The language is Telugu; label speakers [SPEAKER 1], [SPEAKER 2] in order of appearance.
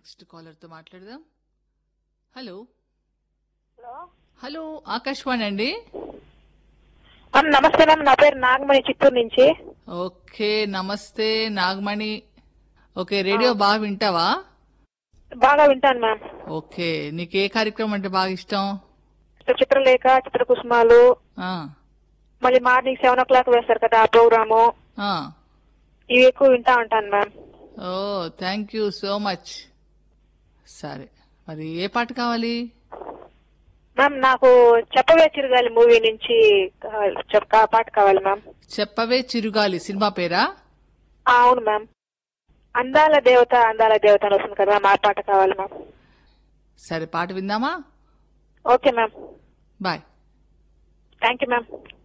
[SPEAKER 1] నెక్స్ట్ కాలర్తో మాట్లాడదాం హలో
[SPEAKER 2] హలో
[SPEAKER 1] హలో ఆకాశవాణి అండి
[SPEAKER 2] మ్యామ్ నమస్తే మ్యామ్ నా పేరు నాగమణి చిత్తూరు నుంచి
[SPEAKER 1] ఓకే నమస్తే నాగమణి ఓకే రేడియో బాగా వింటావా
[SPEAKER 2] బాగా వింటాను మ్యామ్
[SPEAKER 1] ఓకే నీకు ఏ కార్యక్రమం అంటే బాగా ఇష్టం
[SPEAKER 2] చిత్రలేఖ చిత్ర కుసుమాలు
[SPEAKER 1] ఆ,
[SPEAKER 2] మళ్ళీ మార్నింగ్ సెవెన్ ఓ క్లాక్ వేస్తారు కదా ఆ ప్రోగ్రాము
[SPEAKER 1] ఆ.
[SPEAKER 2] ఇవి ఎక్కువ వింటా ఉంటాను ma'am
[SPEAKER 1] oh thank you so much సరే మరి ఏ పాట కావాలి
[SPEAKER 2] మ్యామ్ నాకు చెప్పవే చిరగాలి మూవీ నుంచి కావాలి- చెప్- ఆ పాట కావాలి మ్యామ్
[SPEAKER 1] చెప్పవే చిరుగాలి సినిమా పేరా
[SPEAKER 2] ఆ, అవును మ్యామ్ అందాల దేవత అందాల దేవత అని వస్తుంది కదా మ్యామ్ ఆ పాట కావాలి మ్యామ్
[SPEAKER 1] సరే పాట విందామా
[SPEAKER 2] okay ma'am
[SPEAKER 1] bye
[SPEAKER 2] thank you ma'am